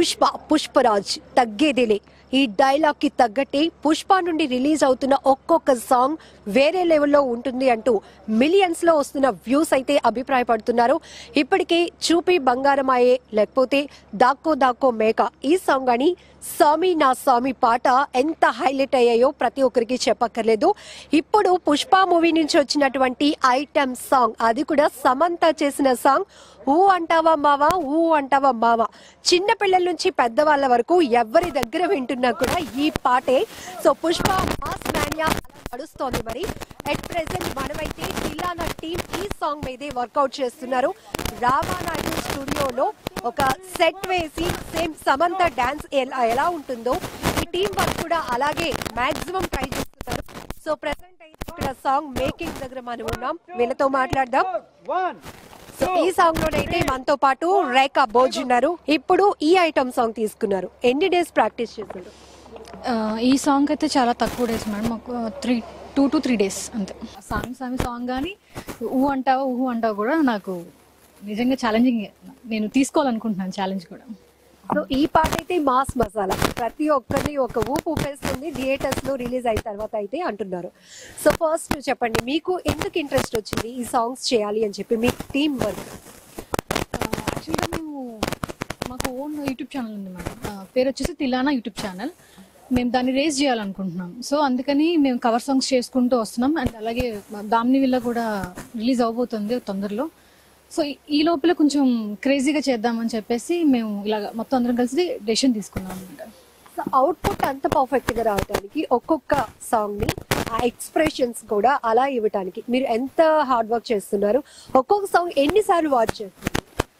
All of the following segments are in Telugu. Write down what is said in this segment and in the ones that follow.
పుష్ప పుష్పరాజ్ తగ్గేదేలే ఈ డైలాగ్ కి తగ్గట్టే పుష్ప నుండి రిలీజ్ అవుతున్న ఒక్కొక్క సాంగ్ వేరే లెవెల్లో ఉంటుంది అంటూ మిలియన్స్ లో వస్తున్న వ్యూస్ అయితే అభిప్రాయపడుతున్నారు ఇప్పటికే చూపి బంగారమాయే లేకపోతే దాక్కో దాక్కో మేక ఈ సాంగ్ అని స్వామి నా స్వామి పాట ఎంత హైలైట్ అయ్యాయో ప్రతి ఒక్కరికి చెప్పక్కర్లేదు ఇప్పుడు పుష్ప మూవీ నుంచి వచ్చినటువంటి ఐటమ్ సాంగ్ అది కూడా సమంత చేసిన సాంగ్ ఊ అంటావా మావా ఊ అంటావా మావా చిన్న పిల్లల నుంచి పెద్దవాళ్ళ వరకు ఎవరి దగ్గర వింటున్నా కూడా ఈ పాటే సో పుష్ప మాస్ మాన్యా నడుస్తోంది మరి ఎట్ ప్రెసెంట్ మనమైతే తిల్లానా టీం ఈ సాంగ్ మీదే వర్కౌట్ చేస్తున్నారు రామానాయుడు స్టూడియోలో ఒక సెట్ వేసి సేమ్ సమంత డాన్స్ ఎలా ఎలా ఉంటుందో ఈ టీం వర్క్ కూడా అలాగే మాక్సిమం ట్రై చేస్తున్నారు సో ప్రెసెంట్ అయితే ఇక్కడ సాంగ్ మేకింగ్ దగ్గర మనం ఉన్నాం వీళ్ళతో మాట్లాడదాం సో ఈ సాంగ్ లోనైతే మనతో పాటు రేఖా బోజ్ ఉన్నారు ఇప్పుడు ఈ ఐటమ్ సాంగ్ తీసుకున్నారు ఎన్ని డేస్ ప్రాక్టీస్ చేశారు ఆ, ఈ సాంగ్ అయితే చాలా తక్కువ డేస్ మేడం ఒక three two to three days అంతే సాంగ్ సాంగ్ సాంగ్ కానీ ఊహు అంటావా ఊహు అంటావా కూడా నాకు నిజంగా ఛాలెంజింగ్ నేను తీసుకోవాలనుకుంటున్నాను ఛాలెంజ్ కూడా సో ఈ పాట అయితే మాస్ మసాలా ప్రతి ఒక్కరిని ఒక ఊపు ఊపేస్తుంది థియేటర్స్ లో రిలీజ్ అయిన తర్వాత అయితే అంటున్నారు సో ఫస్ట్ చెప్పండి మీకు ఎందుకు ఇంట్రెస్ట్ వచ్చింది ఈ సాంగ్స్ చేయాలి అని చెప్పి మీ టీమ్ వర్క్ యాక్చువల్గా మేము మాకు ఓన్ యూట్యూబ్ ఛానల్ ఉంది మేడం ఆ, పేరు వచ్చేసి తిలానా యూట్యూబ్ ఛానల్ మేము దాన్ని రేజ్ చేయాలనుకుంటున్నాం సో అందుకని మేము కవర్ సాంగ్స్ చేసుకుంటూ వస్తున్నాం అండ్ అలాగే దామిని విల్ల కూడా రిలీజ్ అవబోతుంది తొందరలో సో ఈ- ఈ లోపల కొంచెం క్రేజీగా చేద్దామని చెప్పేసి మేము ఇలా మొత్తం అందరం కలిసి డెసిషన్ తీసుకున్నాం అనమాట సో అవుట్పుట్ అంత పర్ఫెక్ట్ గా రావడానికి ఒక్కొక్క సాంగ్ ని ఆ ఎక్స్ప్రెషన్స్ కూడా అలా ఇవ్వటానికి మీరు ఎంత హార్డ్ వర్క్ చేస్తున్నారు ఒక్కొక్క సాంగ్ ఎన్నిసార్లు వాచ్ చేస్తున్నారు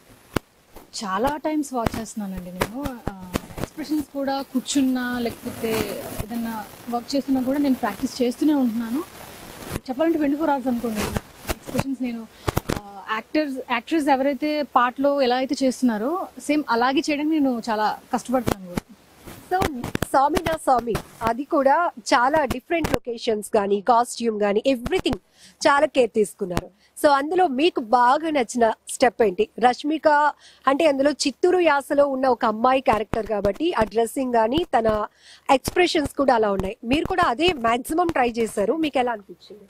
చాలా టైమ్స్ వాచ్ చేస్తున్నానండి నేను ఎక్స్ప్రెషన్స్ కూడా కూర్చున్నా లేకపోతే ఏదన్నా వర్క్ చేస్తున్నా కూడా నేను ప్రాక్టీస్ చేస్తూనే ఉంటున్నాను చెప్పాలంటే ట్వంటీ ఫోర్ అవర్స్ అనుకోండి ఎక్స్ప్రెషన్స్ నేను యాక్టర్స్ యాక్టర్స్ ఎవరైతే పాటలో ఎలా అయితే చేస్తున్నారో సేమ్ అలాగే చేయడానికి నేను చాలా కష్టపడుతున్నాను కూడా సో స్వామి నా స్వామి అది కూడా చాలా డిఫరెంట్ లొకేషన్స్ కానీ కాస్ట్యూమ్ కానీ ఎవ్రీథింగ్ చాలా కేర్ తీసుకున్నారు సో అందులో మీకు బాగా నచ్చిన స్టెప్ ఏంటి రష్మిక అంటే అందులో చిత్తూరు యాసలో ఉన్న ఒక అమ్మాయి క్యారెక్టర్ కాబట్టి ఆ డ్రెస్సింగ్ కానీ తన ఎక్స్ప్రెషన్స్ కూడా అలా ఉన్నాయి మీరు కూడా అదే మాక్సిమం ట్రై చేశారు మీకు ఎలా అనిపించింది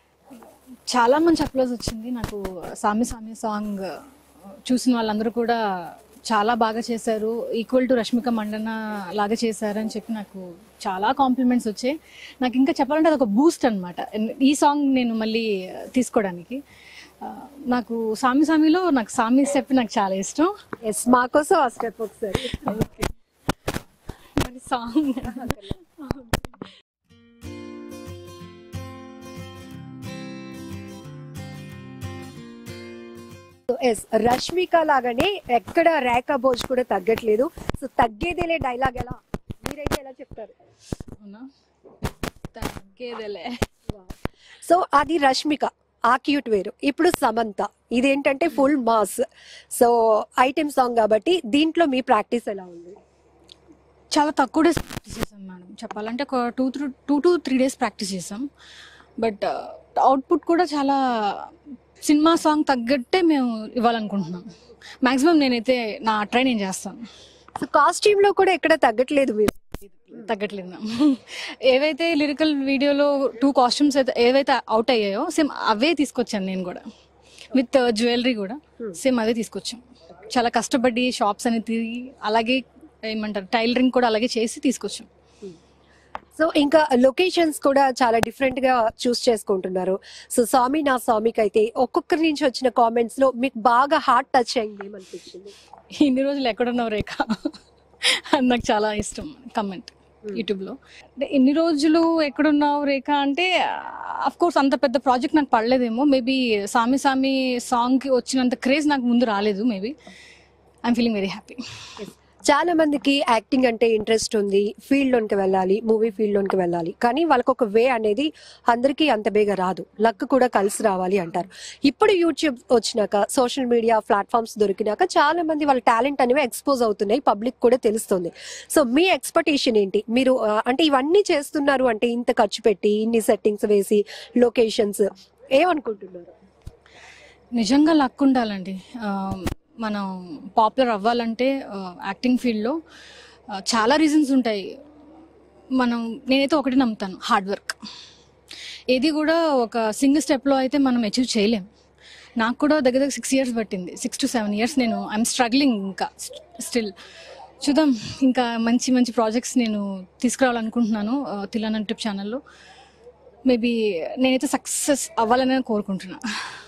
చాలా మంచి అప్లోజ్ వచ్చింది నాకు సామి సామి సాంగ్ చూసిన వాళ్ళందరూ కూడా చాలా బాగా చేశారు ఈక్వల్ టు రష్మిక మండన లాగా చేశారు అని చెప్పి నాకు చాలా కాంప్లిమెంట్స్ వచ్చాయి నాకు ఇంకా చెప్పాలంటే అది ఒక బూస్ట్ అనమాట ఈ సాంగ్ నేను మళ్ళీ తీసుకోవడానికి ఆ, నాకు సామి సామిలో నాకు సామి స్టెప్ నాకు చాలా ఇష్టం ఎస్ మా కోసం ఆ స్టెప్ ఒకసారి మరి సాంగ్ ఎస్ రష్మిక లాగానే ఎక్కడ రేఖా భోజ్ కూడా తగ్గట్లేదు సో తగ్గేదేలే డైలాగ్ ఎలా మీరైతే ఎలా చెప్తారు అవునా తగ్గేదేలే సో అది రష్మిక ఆ క్యూట్ వేరు ఇప్పుడు సమంత ఇదేంటంటే full mass so item song కాబట్టి దీంట్లో మీ ప్రాక్టీస్ ఎలా ఉంది చాలా తక్కువ డేస్ ప్రాక్టీస్ చేసాం మేడం చెప్పాలంటే ఒక two three two to three days practice చేసాం బట్ అవుట్పుట్ కూడా చాలా సినిమా సాంగ్ తగ్గట్టే మేము ఇవ్వాలనుకుంటున్నాం మాక్సిమం నేనైతే నా ట్రై నేను చేస్తాను సో కాస్ట్యూమ్ లో కూడా ఎక్కడ తగ్గట్లేదు మీరు తగ్గట్లేదు మ్యామ్ ఏవైతే లిరికల్ వీడియోలో టూ కాస్ట్యూమ్స్ అయితే ఏవైతే అవుట్ అయ్యాయో సేమ్ అవే తీసుకొచ్చాను నేను కూడా విత్ జ్యువెలరీ కూడా సేమ్ అవే తీసుకొచ్చాం చాలా కష్టపడి షాప్స్ అని తిరిగి అలాగే ఏమంటారు టైలరింగ్ కూడా అలాగే చేసి తీసుకొచ్చాం సో ఇంకా లొకేషన్స్ కూడా చాలా డిఫరెంట్ గా చూస్ చేసుకుంటున్నారు సో స్వామి నా స్వామికి అయితే ఒక్కొక్కరి నుంచి వచ్చిన కామెంట్స్ లో మీకు బాగా హార్ట్ టచ్ అయింది ఏమనిపించింది ఇన్ని రోజులు ఎక్కడున్నావు రేఖ అది నాకు చాలా ఇష్టం కమెంట్ యూట్యూబ్లో అంటే ఎన్ని రోజులు ఎక్కడున్నావు రేఖ అంటే అఫ్ కోర్స్ అంత పెద్ద ప్రాజెక్ట్ నాకు పడలేదేమో మేబీ సామి సామి సాంగ్కి వచ్చినంత క్రేజ్ నాకు ముందు రాలేదు maybe I'm feeling very happy చాలా మందికి యాక్టింగ్ అంటే ఇంట్రెస్ట్ ఉంది ఫీల్డ్ లోనికి వెళ్ళాలి మూవీ ఫీల్డ్ లోనికి వెళ్ళాలి కానీ వాళ్ళకి ఒక వే అనేది అందరికీ అంత బేగా రాదు లక్ కూడా కలిసి రావాలి అంటారు ఇప్పుడు యూట్యూబ్ వచ్చినాక సోషల్ మీడియా ప్లాట్ఫామ్స్ దొరికినాక చాలా మంది వాళ్ళ టాలెంట్ అనేవి ఎక్స్పోజ్ అవుతున్నాయి పబ్లిక్ కూడా తెలుస్తుంది సో మీ ఎక్స్పెక్టేషన్ ఏంటి మీరు ఆ, అంటే ఇవన్నీ చేస్తున్నారు అంటే ఇంత ఖర్చు పెట్టి ఇన్ని సెట్టింగ్స్ వేసి లొకేషన్స్ ఏమనుకుంటున్నారు నిజంగా లక్ ఉండాలండి ఆ, మనం పాపులర్ అవ్వాలంటే యాక్టింగ్ ఫీల్డ్లో చాలా రీజన్స్ ఉంటాయి మనం నేనైతే ఒకటి నమ్ముతాను హార్డ్ వర్క్ ఏది కూడా ఒక సింగిల్ స్టెప్లో అయితే మనం అచీవ్ చేయలేం నాకు కూడా దగ్గర దగ్గర సిక్స్ ఇయర్స్ పట్టింది సిక్స్ టు సెవెన్ ఇయర్స్ నేను ఐఎమ్ స్ట్రగ్లింగ్ ఇంకా స్టిల్ చూద్దాం ఇంకా మంచి మంచి ప్రాజెక్ట్స్ నేను తీసుకురావాలనుకుంటున్నాను ఆ, తిలానా ట్రిప్ ఛానల్లో మేబీ నేనైతే సక్సెస్ అవ్వాలని కోరుకుంటున్నా